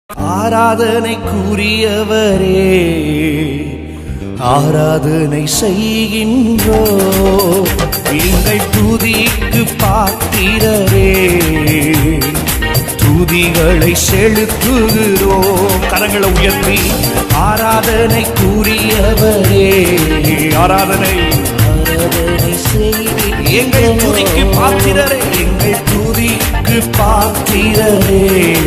ஆராதனைக்குரியவரே ஆராதனை செய்கின்றோ எங்கள் துதிக்கு பாத்திரரே துதிகளை செலுத்துகிறோம் கரங்களை உயர்த்தி ஆராதனைக்குரியவரே ஆராதனை ஆராதனை செய்கின்றோம் எங்கள் துதிக்கு பாத்திரரே எங்கள் துதிக்கு பாத்திரரே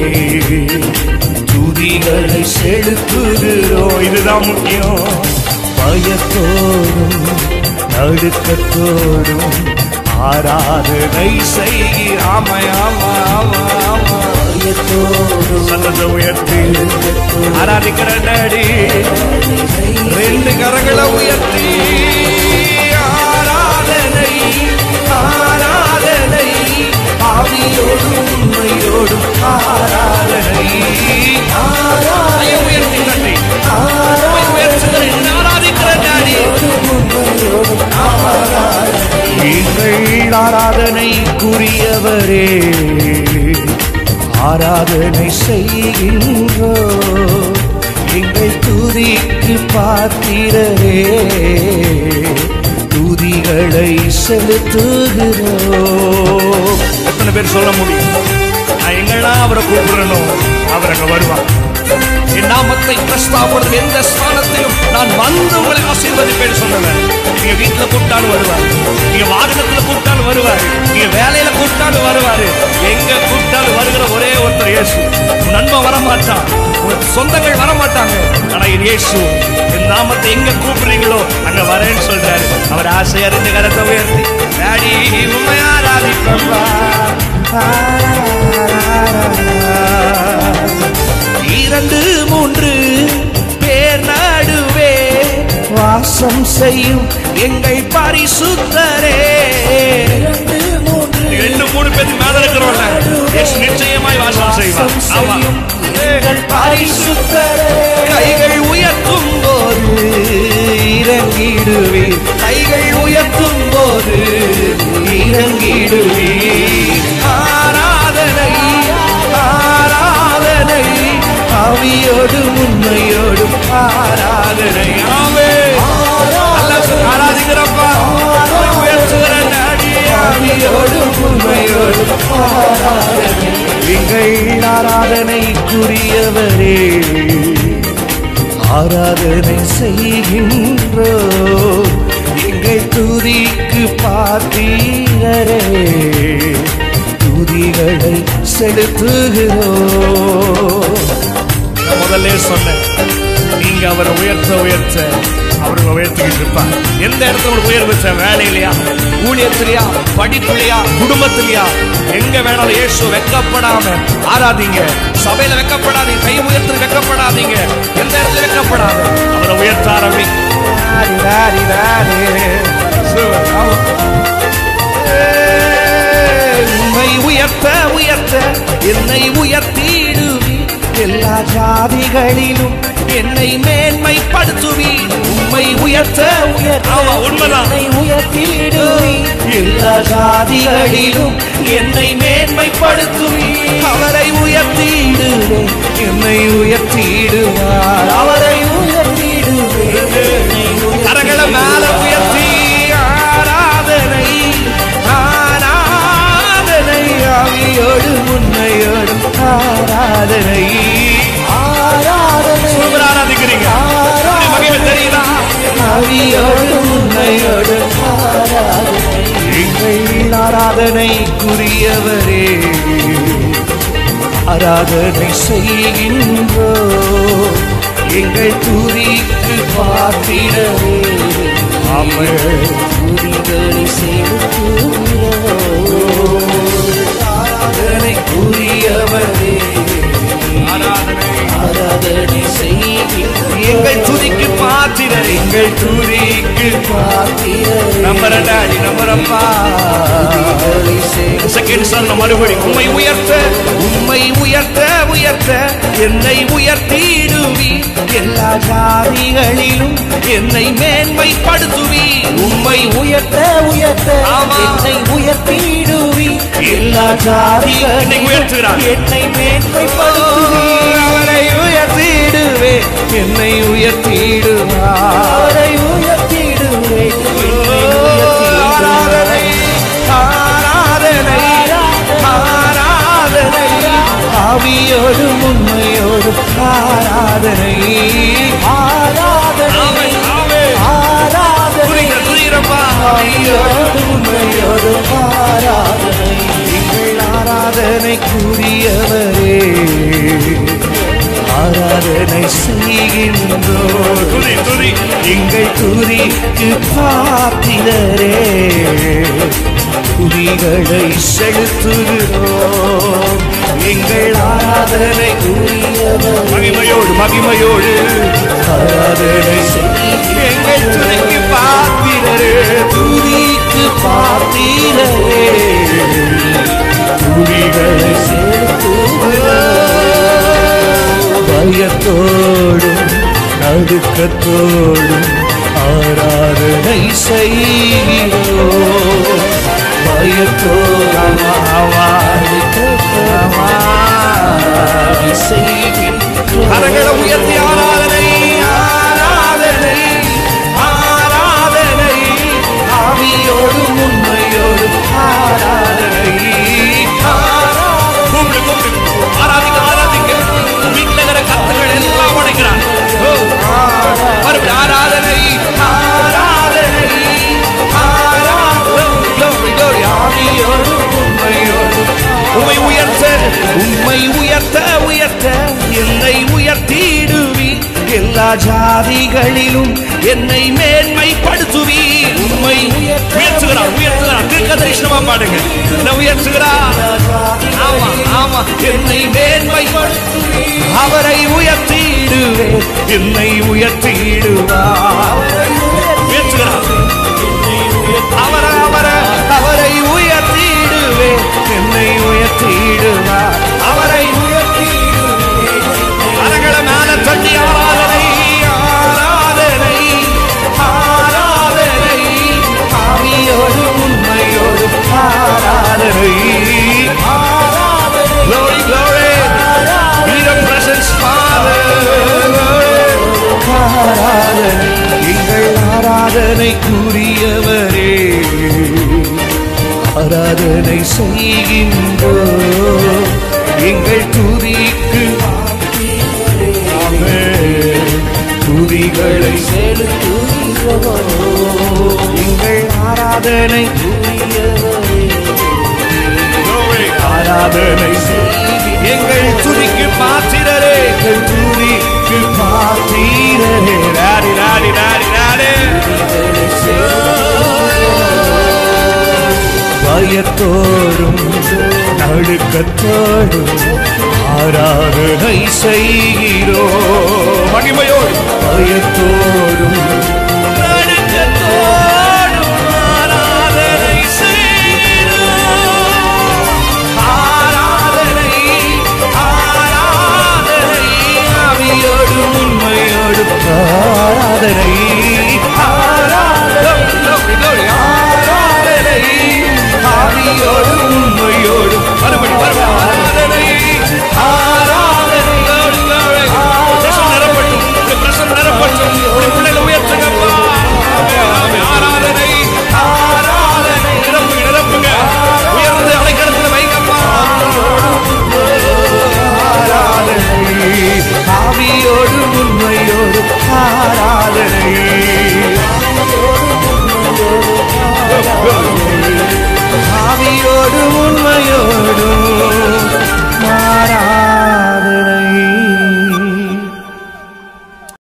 துதிகளை செலுத்துகிறோம் இதுதான் முக்கியம் பயத்தோடும் நடுக்கத்தோடும் ஆராதனை செய்கிற ஆமா ஆமா ஆமா ஆமா பயத்தோடும் சத்தத்தை உயர்த்தி ஆராதிக்கிற நடி ரெண்டு கரங்களை உயர்த்தி ஆராதனை ஆராதனை ஆவியோடும் உண்மையோடும் ஆராதனை ஆராதனை உயர்த்தி தட்டி உம்மை உயர்த்துகிறேன், ஆராதிக்கிற டாடி. எங்கள் ஆராதனைக்குரியவரே ஆராதனை செய்கின்றோ எங்கள் துதிக்கு பாத்திரரே துதிகளை செலுத்துகிறோம் எத்தனை பேர் சொல்ல முடியும் நான் எங்கெல்லாம் அவரை கூப்பிடணும் அவர் அங்க வருவார் என் நாமத்தை பிரஸ்தாபுறது எந்த ஸ்தானத்திலும் நான் வந்து உங்களை ஆசீர்வதிப்பேன் சொல்லல நீங்க வீட்டுல கூப்பிட்டாலும் வருவார் நீங்க வாகனத்துல கூப்பிட்டாலும் வருவாரு நீங்க வேலையில கூப்பிட்டாலும் வருவாரு எங்க கூப்பிட்டாலும் வருகிற ஒரே ஒருத்தர் இயேசு உன் நண்பன் வர மாட்டான் உன் சொந்தங்கள் வர மாட்டாங்க ஆனா என் இயேசு என் நாமத்தை எங்க கூப்பிடுறீங்களோ அங்க வரேன்னு சொல்றாரு அவர் ஆசையா ரெண்டு கரத்தை உயர்த்தி டாடி உண்மையா ஆராதிப்பா இரண்டு மூன்று பேர் நடுவே வாசம் செய்யும் எங்கள் பரிசுத்தரே ரெண்டு மூணு பேருக்கு மேல இருக்கிறவங்க இயேசு நிச்சயமாய் வாசம் செய்வார் ஆமா எங்கள் பரிசுத்தரே கைகள் உயர்த்தும் போது இறங்கிடுவீர் கைகள் உயர்த்தும் போது இறங்கிடுவீர் ஆராதனை ஆராதனை ஆவியோடு உண்மையோடு ஆராதனை ஆவே நல்லா சொல்லு, ஆராதிக்கிறப்பா உயர்த்துகிற நாடி ஆவியோடு உண்மையோடு ஆராதனை எங்கள் ஆராதனைக்குரியவரே ஆராதனை செய்கின்றோ எங்கள் துதிக்கு பாத்தீரரே துதிகளை செலுத்துகிறோம் நான் முதல்ல சொன்னேன் நீங்க அவரை உயர்த்த உயர்த்த அவரை உயர்த்திக்கிட்டு இருப்பார் எந்த இடத்துல ஒரு உயர்வு தேவை? வேலையிலையா ஊழியத்திலையா படிப்புலையா குடும்பத்திலையா எங்க வேணாலும் இயேசு வெக்கப்படாம ஆராதிங்க சபையில வெக்கப்படாதீங்க கை உயர்த்து வெக்கப்படாதீங்க எந்த இடத்துல வெக்கப்படாத அவரை உயர்த்த ஆரம்பி உம்மை உயர்த்த உயர்த்த என்னை உயர்த்திடுவி எல்லா ஜாதிகளிலும் என்னை மேன்மைப்படுத்துவி உம்மை உயர்த்த உயர்த்த உண்மைதான் என்னை உயர்த்திடுவி எல்லா ஜாதிகளிலும் என்னை மேன்மைப்படுத்துவி அவரை உயர்த்திடுவேன் என்னை உயர்த்திடுவார் அவரை உயர்த்திடுவேன் கரங்களை மேல உயர்த்தி ஆராதனை ஆராதனை ஆவியோடு உண்மையோடு ஆராதனை ஆராதனை சூப்பர் ஆராதிக்கிறீங்க அப்படி மகிமை தெரியுதா ஆவியோடு உண்மையோடு ஆராதனை எங்கள் ஆராதனைக்குரியவரே ஆராதனை செய்கின்றோ எங்கள் துதிக்கு பாத்திரவே அமல் துதிகளை ஆராதனைக்குரியவரே ஆராதனை ஆராதனை செய்கின்றோ எங்கள் துதிக்கு பாத்திரர் எங்கள் துதிக்கு பாத்திரர் நம்பரடாடி நம்பரப்பா செகண்ட் சொல்ல மறுபடி உம்மை உயர்த்த உம்மை உயர்த்த உயர்த்த என்னை உயர்த்திடுவி எல்லா ஜாதிகளிலும் என்னை மேன்மைப்படுத்துவி உம்மை உயர்த்த உயர்த்த என்னை உயர்த்திடுவி எல்லா ஜாதிகளிலும் உயர்த்துகிறார் என்னை மேன்மைப்படுத்துவி அவரை என்னை உயர்த்திடுவார் அவரை உயர்த்திடுவேன் என்னை ஆராதனை உயர்த்திடுவேன். ஆராதனை ஆராதனை ஆவியோடு உண்மையோடு ஆராதனை ஆராதனை ஆமென், ஆமென். ஆராதனை துதிங்க, துதிக்கிறப்பா. ஆவியோடு உண்மையோடு ஆராதனை எங்கள் ஆராதனைக்குரியவரே ஆராதனை செய்கின்றோம் துதி, துதி. எங்கள் துதிக்கு பாத்திரரே துதிகளை செலுத்துகிறோம் எங்கள் ஆராதனை மகிமையோடு மகிமையோடு ஆராதனை எங்கள் துணைக்கு பாத்திரரே துதிக்கு பாத்திரரே துதிகளை செலுத்துகிறோம் பயத்தோடும் நடுக்கத்தோடும் ஆராதனை செய்கிறோம் பயத்தோடும் ஆராதனை செய்கிறோம் கரங்களை உயர்த்தி ஆராதனை ஆராதனை ஆராதனை ஆவியோடும் உண்மையோடும் ஆராதனை கூப்பிடு கூப்பிடு ஆராதிக்க ஆராதிக்க வீட்டில் இருக்கிற கத்துகள் எல்லாம் உடைக்கிறார் ஓ, மறுபடியும் ஆராதனை ஆராதனை ஆராதனை Glory, glory. ஆவியோடும் உண்மையோடும் உம்மை உயர்த்த உம்மை உயர்த்த உயர்த்த என்னை உயர்த்திடுவி எல்லா ஜாதிகளிலும் என்னை மேன்மைப்படுத்துவி உம்மை உயர்த்துகிறார் உயர்த்துகிறார் திருக்க தரிசனமா பாடுங்க என்ன உயர்த்துகிறார் ஆமா ஆமா என்னை மேன்மைப்படுத்துவி அவரை உயர்த்திடுவேன் என்னை உயர்த்திடுவார் உயர்த்துகிறார் அவர அவர அவரை உயர்த்திடுவேன் என்னை உயர்த்திடுவார் அவரை உயர்த்திடுவேன் கரங்களை மேல தட்டி ஆராதனை ஆராதனை ஆராதனை ஆவியோடும் உண்மையோடும் ஆராதனை Glory, glory. Be the presence, Father. ஆராதனை எங்கள் ஆராதனைக்குரியவரே ஆராதனை செய்கின்றோம் எங்கள் துதிக்கு ஆமென். துதிகளை செலுத்துகிறோம் எங்கள் ஆராதனை Glory. ஆராதனை செய்கிறோம் எங்கள் துதிக்கு பாத்திரரே எங்கள் துதிக்கு பாத்தீரே ராடி ராடி ராடி ராடி பயத்தோடும் நடுக்கத்தோடும் ஆராதனை செய்கிறோம் மகிமையோடு பயத்தோடும் நடுக்கத்தோடும் ஆராதனை செய்கிறோம். ஆராதனை, ஆராதனை, ஆவியோடும் உண்மையோடும் ஆராதனை ஆராதனை, glory, glory, ஆராதனை, ஆவியோடும் உண்மையோடும் மறுபடி மறுபடி